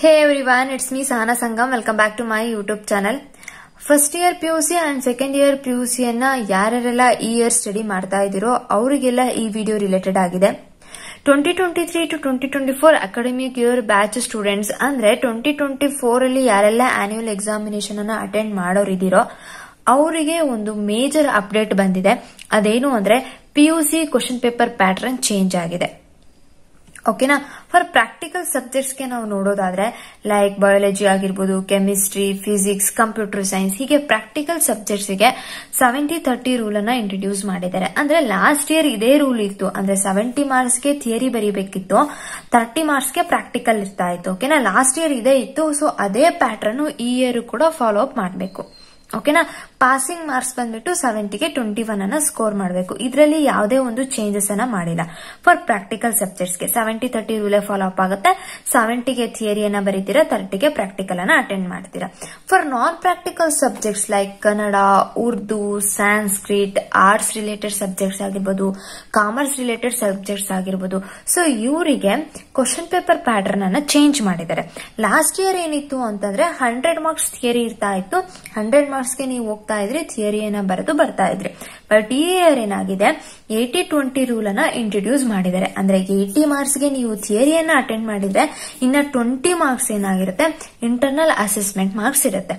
hey everyone it's me Sahana Sangam welcome back to my YouTube channel first year P U C and second year P U ಸಿಯನ್ನ ಯಾರ್ಯಾರೆಲ್ಲ ಈ year study ಮಾಡ್ತಾ ಇದ್ದೀರೋ ಅವರಿಗೆಲ್ಲ ಈ video related ಆಗಿದೆ twenty twenty three to twenty twenty four academic year batch students ಅಂದ್ರೆ twenty twenty four ಅಲ್ಲಿ ಯಾರೆಲ್ಲ ಆನ್ಯುವಲ್ ಎಕ್ಸಾಮಿನೇಷನ್ ಅನ್ನ ಅಟೆಂಡ್ ಮಾಡೋರಿದ್ದೀರೋ ಅವರಿಗೆ ಒಂದು ಮೇಜರ್ ಅಪ್ಡೇಟ್ ಬಂದಿದೆ ಅದೇನು ಅಂದ್ರೆ P U C question paper pattern change ಆಗಿದೆ ಓಕೆನಾ ಫಾರ್ ಪ್ರಾಕ್ಟಿಕಲ್ ಸಬ್ಜೆಕ್ಟ್ಸ್ಗೆ ನಾವು ನೋಡೋದಾದ್ರೆ ಲೈಕ್ ಬಯಾಲಜಿ ಆಗಿರ್ಬೋದು ಕೆಮಿಸ್ಟ್ರಿ ಫಿಸಿಕ್ಸ್ ಕಂಪ್ಯೂಟರ್ ಸೈನ್ಸ್ ಹೀಗೆ ಪ್ರಾಕ್ಟಿಕಲ್ ಸಬ್ಜೆಕ್ಟ್ಸ್ಗೆ ಸೆವೆಂಟಿ ತರ್ಟಿ ರೂಲ್ ಅನ್ನ ಇಂಟ್ರೊಡ್ಯೂಸ್ ಮಾಡಿದ್ದಾರೆ ಅಂದ್ರೆ ಲಾಸ್ಟ್ ಇಯರ್ ಇದೇ ರೂಲ್ ಇತ್ತು ಅಂದ್ರೆ ಸೆವೆಂಟಿ ಮಾರ್ಕ್ಸ್ಗೆ ಥಿಯರಿ ಬರೀಬೇಕಿತ್ತು ತರ್ಟಿ ಮಾರ್ಕ್ಸ್ಗೆ ಪ್ರಾಕ್ಟಿಕಲ್ ಇರ್ತಾ ಇತ್ತು ಓಕೆನಾ ಲಾಸ್ಟ್ ಇಯರ್ ಇದೇ ಇತ್ತು ಸೊ ಅದೇ ಪ್ಯಾಟರ್ನ್ ಈ ಇಯರ್ ಕೂಡ ಫಾಲೋ ಅಪ್ ಮಾಡಬೇಕು ಓಕೆನಾ ಪಾಸಿಂಗ್ ಮಾರ್ಕ್ಸ್ ಬಂದ್ಬಿಟ್ಟು ಸೆವೆಂಟಿಗೆ ಟ್ವೆಂಟಿ ಒನ್ ಅನ್ನ ಸ್ಕೋರ್ ಮಾಡಬೇಕು ಇದರಲ್ಲಿ ಯಾವುದೇ ಒಂದು ಚೇಂಜಸ್ ಅನ್ನ ಮಾಡಿಲ್ಲ ಫಾರ್ ಪ್ರಾಕ್ಟಿಕಲ್ ಸಬ್ಜೆಕ್ಟ್ಸ್ಗೆ ಸೆವೆಂಟಿ ತರ್ಟಿ ರೂಲೇ ಫಾಲೋ ಅಪ್ ಆಗುತ್ತೆ ಸೆವೆಂಟಿಗೆ ಥಿಯರಿಯನ್ನ ಬರೀತೀರಾ ತರ್ಟಿಗೆ ಪ್ರಾಕ್ಟಿಕಲ್ ಅನ್ನ ಅಟೆಂಡ್ ಮಾಡ್ತೀರಾ for non practical subjects like Kannada Urdu Sanskrit arts related subjects ಆಗಿರ್ಬೋದು ಕಾಮರ್ಸ್ ರಿಲೇಟೆಡ್ ಸಬ್ಜೆಕ್ಟ್ಸ್ ಆಗಿರ್ಬೋದು ಸೊ ಇವರಿಗೆ ಕ್ವಶನ್ ಪೇಪರ್ ಪ್ಯಾಟರ್ನ್ ಅನ್ನ ಚೇಂಜ್ ಮಾಡಿದ್ದಾರೆ ಲಾಸ್ಟ್ ಇಯರ್ ಏನಿತ್ತು ಅಂತಂದ್ರೆ ಹಂಡ್ರೆಡ್ ಮಾರ್ಕ್ಸ್ ಥಿಯರಿ ಇರ್ತಾ ಇತ್ತು ಹಂಡ್ರೆಡ್ ಮಾರ್ಕ್ಸ್ಗೆ ನೀವು ಹೋಗ್ತಾ ಇದ್ರಿ ಥಿಯರಿಯನ್ನ ಬರೆದು ಬರ್ತಾ ಇದ್ರಿ ಬಟ್ ಈ ಇಯರ್ ಏನಾಗಿದೆ ಏಟಿ ಟ್ವೆಂಟಿ ರೂಲ್ ಅನ್ನ ಇಂಟ್ರೊಡ್ಯೂಸ್ ಮಾಡಿದ್ದಾರೆ ಅಂದ್ರೆ ಏಟಿ ಮಾರ್ಕ್ಸ್ಗೆ ನೀವು ಥಿಯರಿಯನ್ನ ಅಟೆಂಡ್ ಮಾಡಿದ್ರೆ ಇನ್ನ ಟ್ವೆಂಟಿ ಮಾರ್ಕ್ಸ್ ಏನಾಗಿರುತ್ತೆ ಇಂಟರ್ನಲ್ ಅಸೆಸ್ಮೆಂಟ್ ಮಾರ್ಕ್ಸ್ ಇರುತ್ತೆ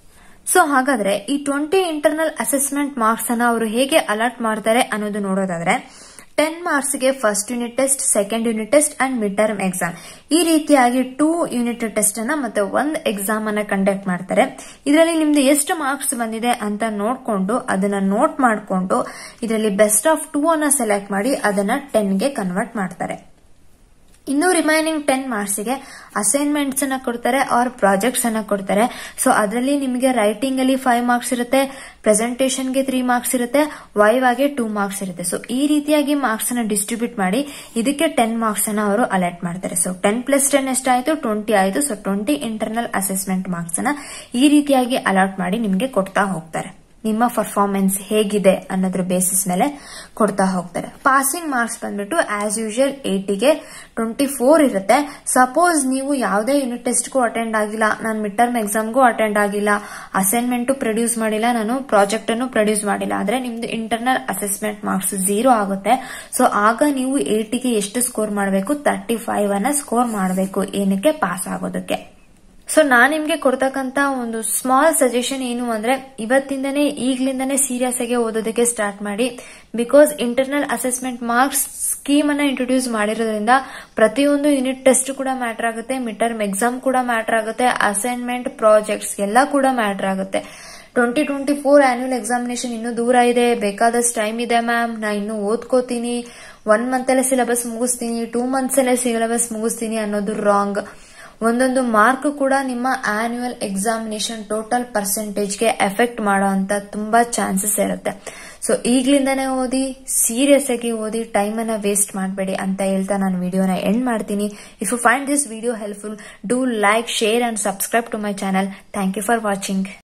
ಸೊ ಹಾಗಾದ್ರೆ ಈ ಟ್ವೆಂಟಿ ಇಂಟರ್ನಲ್ ಅಸೆಸ್ಮೆಂಟ್ ಮಾರ್ಕ್ಸ್ ಅನ್ನ ಅವರು ಹೇಗೆ ಅಲರ್ಟ್ ಮಾಡ್ತಾರೆ ಅನ್ನೋದು ನೋಡೋದಾದ್ರೆ ಟೆನ್ ಮಾರ್ಕ್ಸ್ಗೆ first unit test second unit test and mid term exam ಈ ರೀತಿಯಾಗಿ ಟೂ ಯೂನಿಟ್ ಟೆಸ್ಟ್ ಅನ್ನ ಮತ್ತೆ ಒಂದ್ ಎಕ್ಸಾಮ್ ಅನ್ನ ಕಂಡಕ್ಟ್ ಮಾಡ್ತಾರೆ ಇದರಲ್ಲಿ ನಿಮ್ದು ಎಷ್ಟು ಮಾರ್ಕ್ಸ್ ಬಂದಿದೆ ಅಂತ ನೋಡ್ಕೊಂಡು ಅದನ್ನ ನೋಟ್ ಮಾಡಿಕೊಂಡು ಇದರಲ್ಲಿ ಬೆಸ್ಟ್ ಆಫ್ ಟೂ ಅನ್ನ ಸೆಲೆಕ್ಟ್ ಮಾಡಿ ಅದನ್ನ ಟೆನ್ಗೆ ಕನ್ವರ್ಟ್ ಮಾಡ್ತಾರೆ ಇನ್ನು ರಿಮೈನಿಂಗ್ ಟೆನ್ ಮಾರ್ಕ್ಸ್ಗೆ ಅಸೈನ್ಮೆಂಟ್ಸ್ ಅನ್ನ ಕೊಡ್ತಾರೆ ಆರ್ ಪ್ರಾಜೆಕ್ಟ್ಸ್ ಅನ್ನ ಕೊಡ್ತಾರೆ ಸೊ ಅದರಲ್ಲಿ ನಿಮಗೆ ರೈಟಿಂಗ್ ಅಲ್ಲಿ ಫೈವ್ ಮಾರ್ಕ್ಸ್ ಇರುತ್ತೆ ಪ್ರೆಸೆಂಟೇಷನ್ಗೆ ತ್ರೀ ಮಾರ್ಕ್ಸ್ ಇರುತ್ತೆ ವೈವ್ ಆಗಿ ಟೂ ಮಾರ್ಕ್ಸ್ ಇರುತ್ತೆ ಸೊ ಈ ರೀತಿಯಾಗಿ ಮಾರ್ಕ್ಸ್ ಅನ್ನ ಡಿಸ್ಟ್ರಿಬ್ಯೂಟ್ ಮಾಡಿ ಇದಕ್ಕೆ ಟೆನ್ ಮಾರ್ಕ್ಸ್ ಅನ್ನ ಅವರು ಅಲರ್ಟ್ ಮಾಡ್ತಾರೆ ಸೊ ಟೆನ್ ಪ್ಲಸ್ ಟೆನ್ ಎಷ್ಟಾಯ್ತು ಟ್ವೆಂಟಿ ಆಯ್ತು so twenty internal assessment marks ಅನ್ನ ಈ ರೀತಿಯಾಗಿ ಅಲರ್ಟ್ ಮಾಡಿ ನಿಮಗೆ ಕೊಡ್ತಾ ಹೋಗ್ತಾರೆ ನಿಮ್ಮ ಪರ್ಫಾರ್ಮೆನ್ಸ್ ಹೇಗಿದೆ ಅನ್ನೋದ್ರ ಬೇಸಿಸ್ ಮೇಲೆ ಕೊಡ್ತಾ ಹೋಗ್ತಾರೆ ಪಾಸಿಂಗ್ ಮಾರ್ಕ್ಸ್ ಬಂದ್ಬಿಟ್ಟು ಆಸ್ ಯೂಶುವಲ್ ಏಟಿಗೆ ಟ್ವೆಂಟಿ ಫೋರ್ ಇರುತ್ತೆ ಸಪೋಸ್ ನೀವು ಯಾವುದೇ ಯೂನಿಟ್ ಟೆಸ್ಟ್ಗೂ ಅಟೆಂಡ್ ಆಗಿಲ್ಲ ನಾನು ಮಿಡ್ ಟರ್ಮ್ ಎಕ್ಸಾಮ್ಗೂ ಅಟೆಂಡ್ ಆಗಿಲ್ಲ ಅಸೈನ್ಮೆಂಟ್ ಪ್ರೊಡ್ಯೂಸ್ ಮಾಡಿಲ್ಲ ನಾನು ಪ್ರಾಜೆಕ್ಟ್ ಅನ್ನು ಪ್ರೊಡ್ಯೂಸ್ ಮಾಡಿಲ್ಲ ಆದ್ರೆ ನಿಮ್ದು ಇಂಟರ್ನಲ್ ಅಸೆಸ್ಮೆಂಟ್ ಮಾರ್ಕ್ಸ್ ಝೀರೋ ಆಗುತ್ತೆ ಸೊ ಆಗ ನೀವು ಏಟಿಗೆ ಎಷ್ಟು ಸ್ಕೋರ್ ಮಾಡಬೇಕು ತರ್ಟಿ ಫೈವ್ ಅನ್ನ ಸ್ಕೋರ್ ಮಾಡಬೇಕು ಏನಕ್ಕೆ ಪಾಸ್ ಆಗೋದಕ್ಕೆ ಸೊ ನಾನ್ ನಿಮ್ಗೆ ಕೊಡ್ತಕ್ಕಂತ ಒಂದು ಸ್ಮಾಲ್ ಸಜೆಷನ್ ಏನು ಅಂದ್ರೆ ಇವತ್ತಿಂದನೇ ಈಗ್ಲಿಂದನೇ ಸೀರಿಯಸ್ ಆಗಿ ಓದೋದಕ್ಕೆ ಸ್ಟಾರ್ಟ್ ಮಾಡಿ because internal assessment marks scheme ಅನ್ನ ಇಂಟ್ರೊಡ್ಯೂಸ್ ಮಾಡಿರೋದ್ರಿಂದ ಪ್ರತಿಯೊಂದು ಯೂನಿಟ್ ಟೆಸ್ಟ್ ಕೂಡ ಮ್ಯಾಟರ್ ಆಗುತ್ತೆ ಮಿಡ್ ಟರ್ಮ್ ಎಕ್ಸಾಮ್ ಕೂಡ ಮ್ಯಾಟರ್ ಆಗುತ್ತೆ ಅಸೈನ್ಮೆಂಟ್ ಪ್ರಾಜೆಕ್ಟ್ಸ್ ಎಲ್ಲ ಕೂಡ ಮ್ಯಾಟರ್ ಆಗುತ್ತೆ twenty twenty four annual examination ಇನ್ನೂ ದೂರ ಇದೆ ಬೇಕಾದಷ್ಟು ಟೈಮ್ ಇದೆ ಮ್ಯಾಮ್ ನಾ ಇನ್ನೂ ಓದ್ಕೋತೀನಿ ಒನ್ ಮಂತ್ ಅಲ್ಲೇ ಸಿಲೆಬಸ್ ಮುಗಿಸ್ತೀನಿ ಟೂ ಮಂತ್ಸ್ ಅಲ್ಲೇ ಸಿಲೆಬಸ್ ಮುಗಿಸ್ತೀನಿ ಅನ್ನೋದು ರಾಂಗ್ ಒಂದೊಂದು ಮಾರ್ಕ್ ಕೂಡ ನಿಮ್ಮ ಆನ್ಯುವಲ್ ಎಕ್ಸಾಮಿನೇಷನ್ ಟೋಟಲ್ ಪರ್ಸೆಂಟೇಜ್ಗೆ ಎಫೆಕ್ಟ್ ಮಾಡೋ ಅಂತ ತುಂಬಾ ಚಾನ್ಸಸ್ ಇರುತ್ತೆ ಸೊ ಈಗ್ಲಿಂದಾನೇ ಓದಿ ಸೀರಿಯಸ್ ಆಗಿ ಓದಿ ಟೈಮ್ ಅನ್ನ ವೇಸ್ಟ್ ಮಾಡಬೇಡಿ ಅಂತ ಹೇಳ್ತಾ ನಾನು ವಿಡಿಯೋನ ಎಂಡ್ ಮಾಡ್ತೀನಿ if you find this video helpful do like share and subscribe to my channel thank you for watching